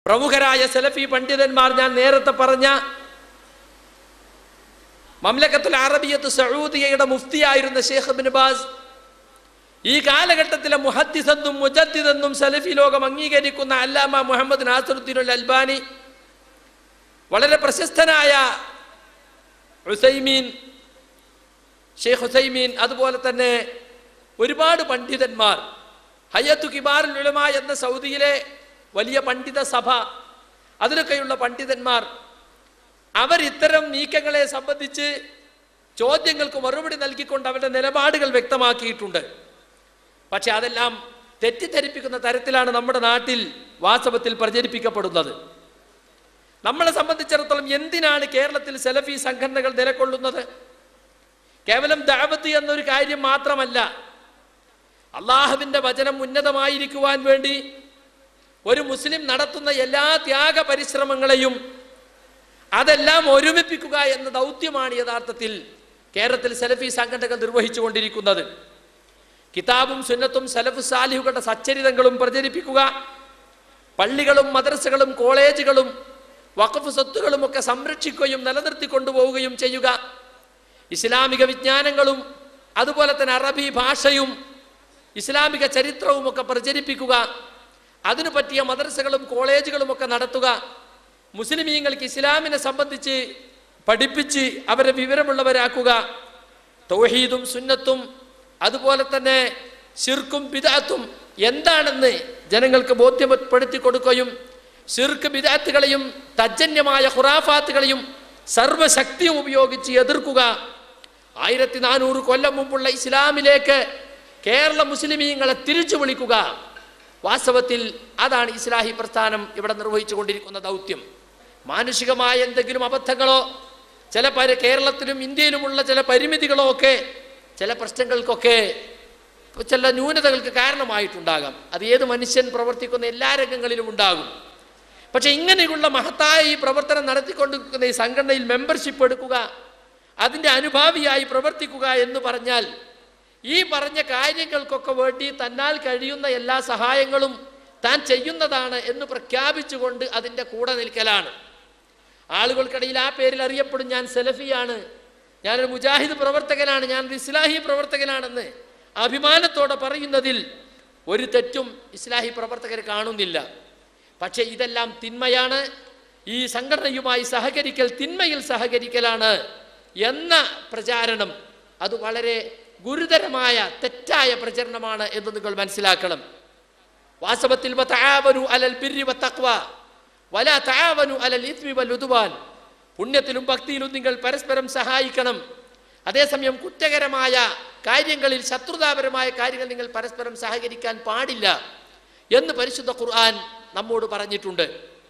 പ്രമുഖരായ സലഫി പണ്ഡിതന്മാർ ഞാൻ നേരത്തെ പറഞ്ഞ മംലക്കത്തുൽ അറബിയത്ത് സഊദിയയുടെ മുഫ്തിയായിരുന്ന ഷേഖ് ബിൻ ബാസ് ഈ കാലഘട്ടത്തിലെ മുഹദ്ദിസെന്നും മുജദ്ദിദെന്നും സലഫി ലോകം അംഗീകരിക്കുന്ന അല്ലാമ മുഹമ്മദ് നാസറുദ്ദീൻ അൽബാനി വളരെ പ്രശസ്തനായ ഹുസൈമീൻ ഷെയ്ഖ് ഹുസൈമീൻ അതുപോലെ തന്നെ ഒരുപാട് പണ്ഡിതന്മാർ ഹയ്യത്തു കിബാറുൽ ഉലമ എന്ന സൗദിയിലെ വലിയ പണ്ഡിത സഭ അതിലൊക്കെയുള്ള പണ്ഡിതന്മാർ അവർ ഇത്തരം നീക്കങ്ങളെ സംബന്ധിച്ച് ചോദ്യങ്ങൾക്ക് മറുപടി നൽകിക്കൊണ്ട് അവരുടെ നിലപാടുകൾ വ്യക്തമാക്കിയിട്ടുണ്ട് പക്ഷെ അതെല്ലാം തെറ്റിദ്ധരിപ്പിക്കുന്ന തരത്തിലാണ് നമ്മുടെ നാട്ടിൽ വാസ്തവത്തിൽ പ്രചരിപ്പിക്കപ്പെടുന്നത് നമ്മളെ സംബന്ധിച്ചിടത്തോളം എന്തിനാണ് കേരളത്തിൽ സെലഫി സംഘടനകൾ നിലകൊള്ളുന്നത് കേവലം ദാവത്ത് എന്നൊരു കാര്യം മാത്രമല്ല അള്ളാഹുവിൻ്റെ വചനം ഉന്നതമായിരിക്കുവാൻ വേണ്ടി ഒരു മുസ്ലിം നടത്തുന്ന എല്ലാ ത്യാഗ പരിശ്രമങ്ങളെയും അതെല്ലാം ഒരുമിപ്പിക്കുക എന്ന ദൗത്യമാണ് യഥാർത്ഥത്തിൽ കേരളത്തിൽ സലഫി സംഘടനകൾ നിർവഹിച്ചുകൊണ്ടിരിക്കുന്നത് കിതാബും സുന്നത്തും സലഫ് സാലിഹുകളുടെ സച്ചരിതങ്ങളും പ്രചരിപ്പിക്കുക പള്ളികളും മദ്രസകളും കോളേജുകളും വഖഫ് സ്വത്തുകളും ഒക്കെ സംരക്ഷിക്കുകയും നിലനിർത്തി കൊണ്ടുപോവുകയും ചെയ്യുക ഇസ്ലാമിക വിജ്ഞാനങ്ങളും അതുപോലെ തന്നെ അറബി ഭാഷയും ഇസ്ലാമിക ചരിത്രവും ഒക്കെ പ്രചരിപ്പിക്കുക അതിനു പറ്റിയ മദ്രസകളും കോളേജുകളും ഒക്കെ നടത്തുക മുസ്ലിമീങ്ങൾക്ക് ഇസ്ലാമിനെ സംബന്ധിച്ച് പഠിപ്പിച്ച് അവരെ വിവരമുള്ളവരാക്കുക തൗഹീദും സുന്നത്തും അതുപോലെ തന്നെ ശിർക്കും ബിദാത്തും എന്താണെന്ന് ജനങ്ങൾക്ക് ബോധ്യപ്പെടുത്തി കൊടുക്കുകയും ശിർക്ക് ബിദാത്തുകളെയും തജ്ജന്യമായ ഹുറാഫാത്തുകളെയും സർവശക്തിയും ഉപയോഗിച്ച് എതിർക്കുക ആയിരത്തി നാനൂറ് കൊല്ലം മുമ്പുള്ള ഇസ്ലാമിലേക്ക് കേരള മുസ്ലിമീങ്ങളെ തിരിച്ചു വിളിക്കുക വാസ്തവത്തിൽ അതാണ് ഇസ്ലാഹി പ്രസ്ഥാനം ഇവിടെ നിർവഹിച്ചു കൊണ്ടിരിക്കുന്ന ദൗത്യം മാനുഷികമായ എന്തെങ്കിലും അബദ്ധങ്ങളോ ചില പരി കേരളത്തിലും ഇന്ത്യയിലുമുള്ള ചില പരിമിതികളോ ഒക്കെ ചില പ്രശ്നങ്ങൾക്കൊക്കെ ചില ന്യൂനതകൾക്ക് കാരണമായിട്ടുണ്ടാകാം അത് ഏത് മനുഷ്യൻ പ്രവർത്തിക്കുന്ന എല്ലാ രംഗങ്ങളിലും ഉണ്ടാകും പക്ഷെ ഇങ്ങനെയുള്ള മഹത്തായ ഈ പ്രവർത്തനം നടത്തിക്കൊണ്ടിരിക്കുന്ന ഈ സംഘടനയിൽ മെമ്പർഷിപ്പ് എടുക്കുക അതിൻ്റെ അനുഭാവിയായി പ്രവർത്തിക്കുക എന്ന് പറഞ്ഞാൽ ഈ പറഞ്ഞ കാര്യങ്ങൾക്കൊക്കെ വേണ്ടി തന്നാൽ കഴിയുന്ന എല്ലാ സഹായങ്ങളും താൻ ചെയ്യുന്നതാണ് എന്ന് പ്രഖ്യാപിച്ചുകൊണ്ട് അതിൻ്റെ കൂടെ നിൽക്കലാണ് ആളുകൾക്കിടയിൽ ആ പേരിൽ അറിയപ്പെടും ഞാൻ സെലഫിയാണ് ഞാനൊരു മുജാഹിദ് പ്രവർത്തകനാണ് ഞാനൊരു ഇസ്ലാഹി പ്രവർത്തകനാണെന്ന് അഭിമാനത്തോടെ പറയുന്നതിൽ ഒരു തെറ്റും ഇസ്ലാഹി പ്രവർത്തകർ കാണുന്നില്ല പക്ഷേ ഇതെല്ലാം തിന്മയാണ് ഈ സംഘടനയുമായി സഹകരിക്കൽ തിന്മയിൽ സഹകരിക്കലാണ് എന്ന പ്രചാരണം അത് വളരെ ഗുരുതരമായ തെറ്റായ പ്രചരണമാണ് എന്ന് നിങ്ങൾ മനസ്സിലാക്കണം വാസ്തവത്തിൽ വതആവനു അലൽ ബിർരി വത്തഖ്വ വലാ തആവനു അലൽ ഇത്മി വൽ ഉദ്വാൻ പുണ്യത്തിലും ഭക്തിയിലും നിങ്ങൾ പരസ്പരം സഹായിക്കണം അതേസമയം കുറ്റകരമായ കാര്യങ്ങളിൽ ശത്രുതാപരമായ കാര്യങ്ങൾ നിങ്ങൾ പരസ്പരം സഹകരിക്കാൻ പാടില്ല എന്ന് പരിശുദ്ധ ഖുർആൻ നമ്മോട് പറഞ്ഞിട്ടുണ്ട്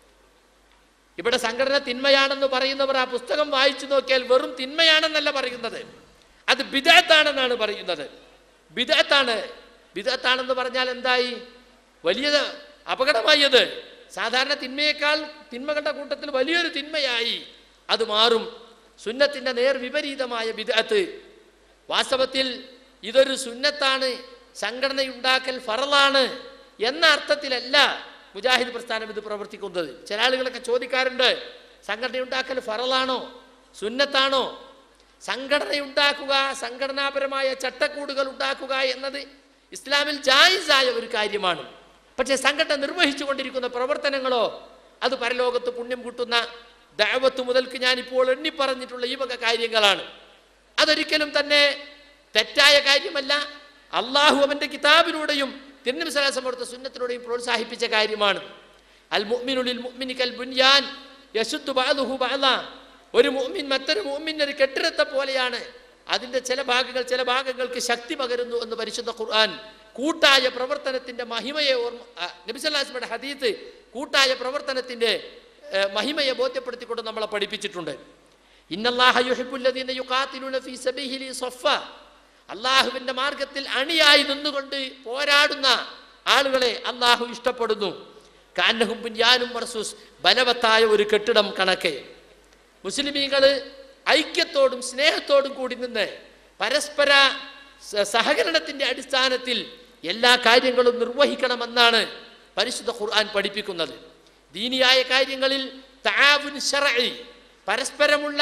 ഇവിടെ സംഘടന തിന്മയാണെന്ന് പറയുന്നവർ ആ പുസ്തകം വായിച്ചു നോക്കിയാൽ വെറും തിന്മയാണെന്നല്ല പറയുന്നത് അത് ബിദാത്താണെന്നാണ് പറയുന്നത് ബിദാത്താണ് ബിദാത്താണെന്ന് പറഞ്ഞാൽ എന്തായി വലിയ അപകടമായി അത് സാധാരണ തിന്മയേക്കാൾ തിന്മകളുടെ കൂട്ടത്തിൽ വലിയൊരു തിന്മയായി അത് മാറും സുന്നത്തിൻ്റെ നേർ വിപരീതമായ ബിദാത്ത് വാസ്തവത്തിൽ ഇതൊരു സുന്നത്താണ് സംഘടനയുണ്ടാക്കൽ ഫറലാണ് എന്ന അർത്ഥത്തിലല്ല മുജാഹിദ് പ്രസ്ഥാനം ഇത് പ്രവർത്തിക്കുന്നത് ചില ആളുകളൊക്കെ ചോദിക്കാറുണ്ട് സംഘടനയുണ്ടാക്കൽ ഫറലാണോ സുന്നത്താണോ സംഘടനയുണ്ടാക്കുക സംഘടനാപരമായ ചട്ടക്കൂടുകൾ ഉണ്ടാക്കുക എന്നത് ഇസ്ലാമിൽ ജായിസായ ഒരു കാര്യമാണ് പക്ഷേ സംഘടന നിർവഹിച്ചു കൊണ്ടിരിക്കുന്ന പ്രവർത്തനങ്ങളോ അത് പരലോകത്ത് പുണ്യം കൂട്ടുന്ന ദൈവത്ത് മുതൽക്ക് ഞാനിപ്പോൾ എണ്ണി പറഞ്ഞിട്ടുള്ള ഈ വക കാര്യങ്ങളാണ് അതൊരിക്കലും തന്നെ തെറ്റായ കാര്യമല്ല അള്ളാഹു അവൻ്റെ കിതാബിലൂടെയും തിരുനബി സലാസം കൊടുത്ത സുന്നത്തിലൂടെയും പ്രോത്സാഹിപ്പിച്ച കാര്യമാണ് അൽ മുഅ്മിനുലിൽ മുഅ്മിനിക്കൽ ബുൻയാൻ യശുദ്ദു ബഅദുഹു ബഅദ ഒരു മുഅ്മിൻ മറ്റൊരു മുഅ്മിൻ ഒരു കെട്ടിടത്തെ പോലെയാണ് അതിൻ്റെ ചില ഭാഗങ്ങൾ ചില ഭാഗങ്ങൾക്ക് ശക്തി പകരുന്നു എന്ന് പരിശുദ്ധ ഖുർആൻ കൂട്ടായ പ്രവർത്തനത്തിൻ്റെ മഹിമയെ ഓർമ്മ ആ, നബി സല്ലാസ്മയുടെ ഹദീത്ത് കൂട്ടായ പ്രവർത്തനത്തിൻ്റെ ഏ, മഹിമയെ ബോധ്യപ്പെടുത്തിക്കൊണ്ട് നമ്മളെ പഠിപ്പിച്ചിട്ടുണ്ട് ഇന്നല്ലാഹ യുഹിബ്ബുല്ലദീന യുഖാതിലൂന ഫീ സബീഹിലി സഫ അള്ളാഹുവിൻ്റെ മാർഗത്തിൽ അണിയായി നിന്നുകൊണ്ട് പോരാടുന്ന ആളുകളെ അള്ളാഹു ഇഷ്ടപ്പെടുന്നു കാന്നഹും ബുൻയാനും മർസൂസ് ബലവത്തായ ഒരു കെട്ടിടം കണക്കെ മുസ്ലിമീങ്ങൾ ഐക്യത്തോടും സ്നേഹത്തോടും കൂടി നിന്ന് പരസ്പര സ- സഹകരണത്തിൻ്റെ അടിസ്ഥാനത്തിൽ എല്ലാ കാര്യങ്ങളും നിർവഹിക്കണമെന്നാണ് പരിശുദ്ധ ഖുർആൻ പഠിപ്പിക്കുന്നത് ദീനിയായ കാര്യങ്ങളിൽ തആവുൻ ശർഈ പരസ്പരമുള്ള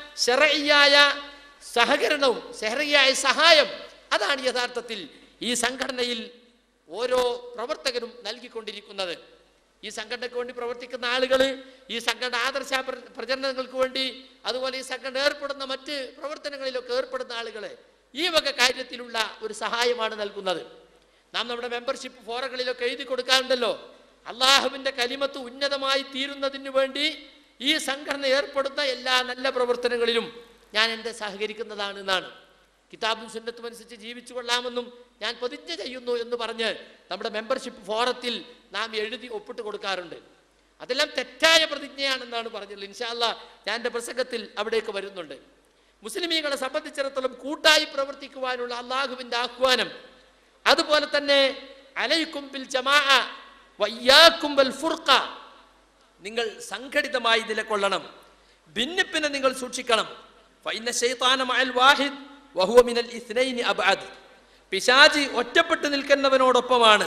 ശർഈയായ സഹകരണവും ശഹറിയായ സഹായം അതാണ് യഥാർത്ഥത്തിൽ ഈ സംഘടനയിൽ ഓരോ പ്രവർത്തകരും നൽകിക്കൊണ്ടിരിക്കുന്നത് ഈ സംഘടനയ്ക്ക് വേണ്ടി പ്രവർത്തിക്കുന്ന ആളുകൾ ഈ സംഘടന ആദർശ പ്ര- പ്രചരണങ്ങൾക്ക് വേണ്ടി അതുപോലെ ഈ സംഘടന ഏർപ്പെടുന്ന മറ്റ് പ്രവർത്തനങ്ങളിലൊക്കെ ഏർപ്പെടുന്ന ആളുകൾ ഈ വക കാര്യത്തിലുള്ള ഒരു സഹായമാണ് നൽകുന്നത് നാം നമ്മുടെ മെമ്പർഷിപ്പ് ഫോറങ്ങളിലൊക്കെ എഴുതി കൊടുക്കാറുണ്ടല്ലോ അള്ളാഹുവിൻ്റെ കലിമത്ത് ഉന്നതമായി തീരുന്നതിന് വേണ്ടി ഈ സംഘടന ഏർപ്പെടുന്ന എല്ലാ നല്ല പ്രവർത്തനങ്ങളിലും ഞാൻ എൻ്റെ സഹകരിക്കുന്നതാണ് എന്നാണ് കിതാബും സുന്നത്തും അനുസരിച്ച് ജീവിച്ചു കൊള്ളാമെന്നും ഞാൻ പ്രതിജ്ഞ ചെയ്യുന്നു എന്ന് പറഞ്ഞ് നമ്മുടെ മെമ്പർഷിപ്പ് ഫോറത്തിൽ നാം എഴുതി ഒപ്പിട്ട് കൊടുക്കാറുണ്ട് അതെല്ലാം തെറ്റായ പ്രതിജ്ഞയാണെന്നാണ് പറഞ്ഞത് ഇൻഷാല്ല ഞാൻ എൻ്റെ പ്രസംഗത്തിൽ അവിടേക്ക് വരുന്നുണ്ട് മുസ്ലിമീങ്ങളെ സംബന്ധിച്ചിടത്തോളം കൂട്ടായി പ്രവർത്തിക്കുവാനുള്ള അള്ളാഹുവിൻ്റെ ആഹ്വാനം അതുപോലെ തന്നെ അലൈക്കും ബിൽ ജമാ വയ്യാക്കും ബൽ ഫുർഖ നിങ്ങൾ സംഘടിതമായി നിലകൊള്ളണം ഭിന്നിപ്പിനെ നിങ്ങൾ സൂക്ഷിക്കണം ഫൈന ശൈത്താന മഅൽ വാഹിദ് വഹുവ മിനൽ ഇസ്നൈനി അബ്അദ് പിശാചി ഒറ്റപ്പെട്ട് നിൽക്കുന്നവനോടൊപ്പമാണ്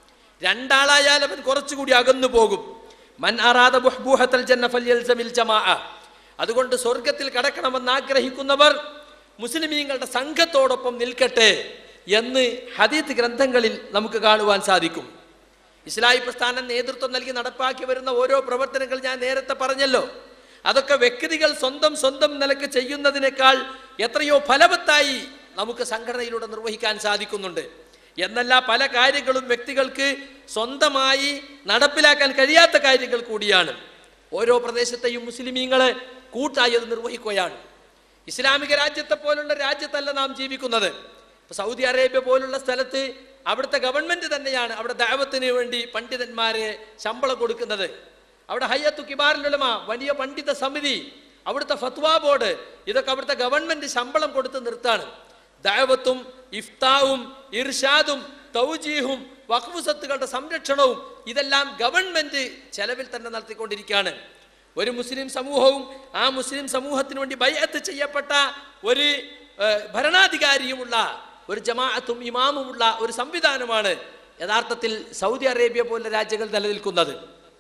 രണ്ടാളായാൽ അവൻ കുറച്ചുകൂടി അകന്നു പോകും മൻ അറാദ ബുഹ്ബൂഹത്തൽ ജന്ന ഫല്യൽസമിൽ ജമാഅ അതുകൊണ്ട് സ്വർഗത്തിൽ കടക്കണമെന്ന് ആഗ്രഹിക്കുന്നവർ മുസ്ലിമീങ്ങളുടെ സംഘത്തോടൊപ്പം നിൽക്കട്ടെ എന്ന് ഹദീത്ത് ഗ്രന്ഥങ്ങളിൽ നമുക്ക് കാണുവാൻ സാധിക്കും ഇസ്ലാഹി പ്രസ്ഥാനം നേതൃത്വം നൽകി നടപ്പാക്കി വരുന്ന ഓരോ പ്രവർത്തനങ്ങൾ ഞാൻ നേരത്തെ പറഞ്ഞല്ലോ അതൊക്കെ വ്യക്തികൾ സ്വന്തം സ്വന്തം നിലക്ക് ചെയ്യുന്നതിനേക്കാൾ എത്രയോ ഫലവത്തായി നമുക്ക് സംഘടനയിലൂടെ നിർവഹിക്കാൻ സാധിക്കുന്നുണ്ട് എന്നല്ല പല കാര്യങ്ങളും വ്യക്തികൾക്ക് സ്വന്തമായി നടപ്പിലാക്കാൻ കഴിയാത്ത കാര്യങ്ങൾ കൂടിയാണ് ഓരോ പ്രദേശത്തെയും മുസ്ലിമീങ്ങളെ കൂട്ടായി അത് നിർവഹിക്കുകയാണ് ഇസ്ലാമിക രാജ്യത്തെ പോലുള്ള രാജ്യത്തല്ല നാം ജീവിക്കുന്നത് ഇപ്പൊ സൗദി അറേബ്യ പോലുള്ള സ്ഥലത്ത് അവിടുത്തെ ഗവൺമെന്റ് തന്നെയാണ് അവിടെ ദൈവത്തിന് വേണ്ടി പണ്ഡിതന്മാരെ ശമ്പളം കൊടുക്കുന്നത് അവിടെ ഹയ്യത്തു കിബാറിലുലമ വലിയ പണ്ഡിത സമിതി അവിടുത്തെ ഫത്വാ ബോർഡ് ഇതൊക്കെ അവിടുത്തെ ഗവൺമെന്റ് ശമ്പളം കൊടുത്ത് നിർത്താണ് ദൈവത്തും ഇഫ്താവും ഇർഷാദും തൗജീഹും വഖഫ് സ്വത്തുക്കളുടെ സംരക്ഷണവും ഇതെല്ലാം ഗവൺമെന്റ് ചെലവിൽ തന്നെ നടത്തിക്കൊണ്ടിരിക്കുകയാണ് ഒരു മുസ്ലിം സമൂഹവും ആ മുസ്ലിം സമൂഹത്തിന് വേണ്ടി ബൈഅത്ത് ചെയ്യപ്പെട്ട ഒരു ഏഹ്, ഭരണാധികാരിയുമുള്ള ഒരു ജമാഅത്തും ഇമാമുമുള്ള ഒരു സംവിധാനമാണ് യഥാർത്ഥത്തിൽ സൗദി അറേബ്യ പോലുള്ള രാജ്യങ്ങൾ നിലനിൽക്കുന്നത്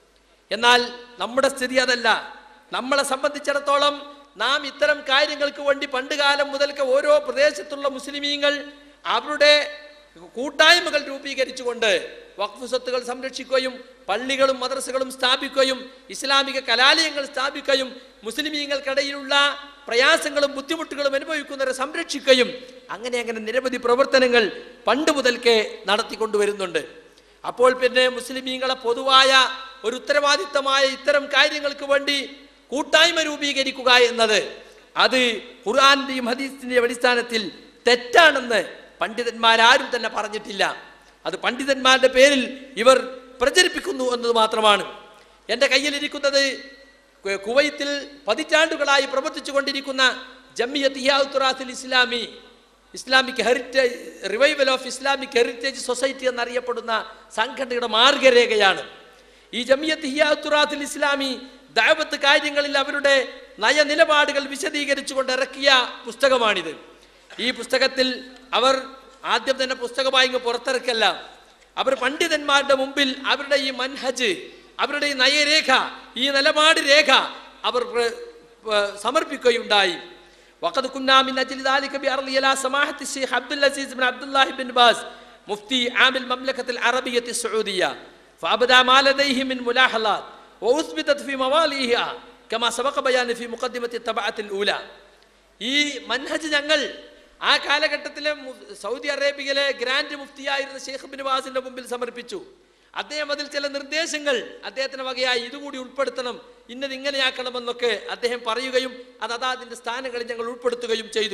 എന്നാൽ നമ്മുടെ സ്ഥിതി അതല്ല നമ്മളെ സംബന്ധിച്ചിടത്തോളം നാം ഇത്തരം കാര്യങ്ങൾക്ക് വേണ്ടി പണ്ടുകാലം മുതൽക്ക് ഓരോ പ്രദേശത്തുള്ള മുസ്ലിമീങ്ങൾ അവരുടെ കൂട്ടായ്മകൾ രൂപീകരിച്ചുകൊണ്ട് വഖഫ് സ്വത്തുകൾ സംരക്ഷിക്കുകയും പള്ളികളും മദ്രസകളും സ്ഥാപിക്കുകയും ഇസ്ലാമിക കലാലയങ്ങൾ സ്ഥാപിക്കുകയും മുസ്ലിമീങ്ങൾക്കിടയിലുള്ള പ്രയാസങ്ങളും ബുദ്ധിമുട്ടുകളും അനുഭവിക്കുന്നവരെ സംരക്ഷിക്കുകയും അങ്ങനെ അങ്ങനെ നിരവധി പ്രവർത്തനങ്ങൾ പണ്ട് മുതൽക്കേ നടത്തിക്കൊണ്ടുവരുന്നുണ്ട് അപ്പോൾ പിന്നെ മുസ്ലിമീങ്ങളെ പൊതുവായ ഒരു ഉത്തരവാദിത്തമായ ഇത്തരം കാര്യങ്ങൾക്ക് വേണ്ടി കൂട്ടായ്മ രൂപീകരിക്കുക എന്നത് അത് ഖുർആന്റെയും ഹദീസിന്റെയും അടിസ്ഥാനത്തിൽ തെറ്റാണെന്ന് പണ്ഡിതന്മാരാരും തന്നെ പറഞ്ഞിട്ടില്ല അത് പണ്ഡിതന്മാരുടെ പേരിൽ ഇവർ പ്രചരിപ്പിക്കുന്നു എന്നത് മാത്രമാണ് എൻ്റെ കയ്യിലിരിക്കുന്നത് കു- കുവൈത്തിൽ പതിറ്റാണ്ടുകളായി പ്രവർത്തിച്ചു കൊണ്ടിരിക്കുന്ന ജമ്മിയത്ത് ഇയാത്തുറാത്തിൽ ഇസ്ലാമി Islamic heritage revival of Islamic heritage society എന്നറിയപ്പെടുന്ന സംഘടനയുടെ മാർഗരേഖയാണ് ഈ ജമിയത്ത് ഹിയാത്തുറാത്തിൽ ഇസ്ലാമി ദാവത്ത് കാര്യങ്ങളിൽ അവരുടെ നയനിലപാടുകൾ വിശദീകരിച്ചുകൊണ്ട് ഇറക്കിയ പുസ്തകമാണിത് ഈ പുസ്തകത്തിൽ അവർ ആദ്യം തന്നെ പുസ്തകമായി ഇങ്ങ് പുറത്തിറക്കല്ല അവർ പണ്ഡിതന്മാരുടെ മുമ്പിൽ അവരുടെ ഈ മൻഹജ് അവരുടെ ഈ നയരേഖ ഈ നിലപാട് രേഖ അവർ പ്ര- പ- സമർപ്പിക്കുകയുണ്ടായി وقد كنا من أجل ذلك بأرض إلى سماحة الشيخ عبد العزيز بن عبد الله بن باز مفتي عام المملكة العربية السعودية فأبدى ما لديه من ملاحظات وأثبتت في مواليها كما سبق بيان في مقدمة الطبعة الأولى ഈ മൻഹജ് ഞങ്ങൾ ആ കാലഘട്ടത്തിലെ മു- സൗദി അറേബ്യയിലെ ഗ്രാൻഡ് മുഫ്തിയായിരുന്ന ഷെയ്ഖ് ബിൻ വാസിന്റെ മുമ്പിൽ സമർപ്പിച്ചു അദ്ദേഹം അതിൽ ചില നിർദ്ദേശങ്ങൾ അദ്ദേഹത്തിന് വകയായി ഇതുകൂടി ഉൾപ്പെടുത്തണം ഇന്നത് ഇങ്ങനെയാക്കണമെന്നൊക്കെ അദ്ദേഹം പറയുകയും അത് അതാതിന്റെ സ്ഥാനങ്ങളിൽ ഞങ്ങൾ ഉൾപ്പെടുത്തുകയും ചെയ്തു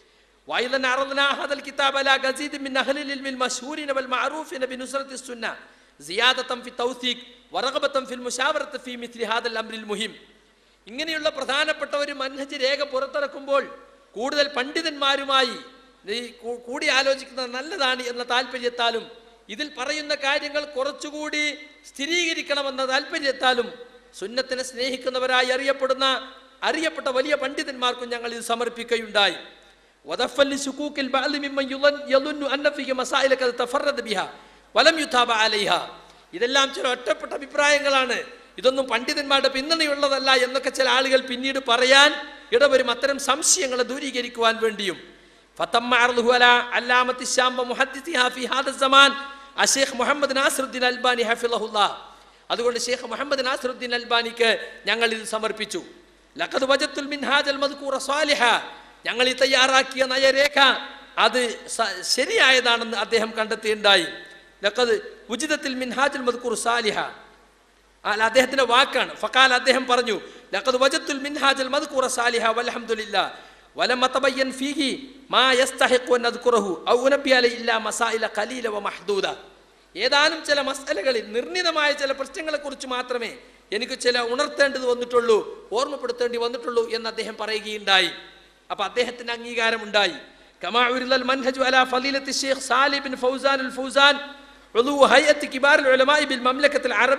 وأيضا عرضنا هذا الكتاب على مزيد من أهل العلم المشهورين والمعروفين بنصرة السنة زيادة في التوثيق ورغبة في المشاورة في مثل هذا الأمر المهم ഇങ്ങനെയുള്ള പ്രധാനപ്പെട്ട ഒരു മൻഹജ് രേഖ പുറത്തിറക്കുമ്പോൾ കൂടുതൽ പണ്ഡിതന്മാരുമായി ഈ കൂ- കൂടി ആലോചിക്കുന്നത് നല്ലതാണ് എന്ന താല്പര്യത്താലും ഇതിൽ പറയുന്ന കാര്യങ്ങൾ കുറച്ചുകൂടി സ്ഥിരീകരിക്കണമെന്ന താല്പര്യത്താലും സുന്നത്തിനെ സ്നേഹിക്കുന്നവരായി അറിയപ്പെടുന്ന അറിയപ്പെട്ട വലിയ പണ്ഡിതന്മാർക്കും ഞങ്ങൾ ഇത് സമർപ്പിക്കുകയുണ്ടായി وضفا لشكوك البعض ممن يظن يظن ان فيه مسائل قد تفرد بها ولم يتابع عليها ഇതെല്ലാം ചില ഒറ്റപ്പെട്ട അഭിപ്രായങ്ങളാണ് ഇതൊന്നും പണ്ഡിതന്മാരുടെ പിന്തുണയുള്ളതല്ല എന്നൊക്കെ ചില ആളുകൾ പിന്നീട് പറയാൻ ഇടവരും അത്തരം സംശയങ്ങളെ ദൂരീകരിക്കുവാൻ വേണ്ടിയും فتم عرضه على علامة الشام ومحدثها في هذا الزمان الشيخ محمد ناصر الدين الباني حفظه الله അതുകൊണ്ട് ഷെയ്ഖ് മുഹമ്മദ് നാസറുദ്ദീൻ അൽബാനിക്ക് ഞങ്ങൾ ഇത് സമർപ്പിച്ചു ലഖദ് വജത്തുൽ മിൻഹാജൽ മദ്കൂറ സാലിഹ ഞങ്ങൾ ഈ തയ്യാറാക്കിയ നയരേഖ അത് സ- ശരിയായതാണെന്ന് അദ്ദേഹം കണ്ടെത്തിയുണ്ടായി ലഖദ് ഉജിതത്തിൽ മിൻഹാജൽ മദ്കൂർ സാലിഹ അല്ല അദ്ദേഹത്തിന്റെ വാക്കാണ് ഫക്കാൽ അദ്ദേഹം പറഞ്ഞു ലഖദ് വജത്തുൽ മിൻഹാജൽ മദ്കൂറ സാലിഹ വൽഹംദുലില്ലാ വലം അതബയ്യൻ ഫീഹി മാ യസ്തഹിഖു അൻ അദ്കുറഹു ഔ ഉനബി അലൈഹി ഇല്ലാ മസായില ഖലീല വ മഹ്ദൂദ ഏതാനും ചില മസലകളിൽ നിർണിതമായ ചില പ്രശ്നങ്ങളെ കുറിച്ച് മാത്രമേ എനിക്ക് ചില ഉണർത്തേണ്ടത് വന്നിട്ടുള്ളൂ ഓർമ്മപ്പെടുത്തേണ്ടി വന്നിട്ടുള്ളൂ എന്ന് അദ്ദേഹം പറയുകയുണ്ടായി അപ്പൊ അദ്ദേഹത്തിന് അംഗീകാരം ഉണ്ടായി كما عرض المنهج على فضيلة الشيخ صالح بن فوزان الفوزان عضو هيئة كبار العلماء بالمملكة العربية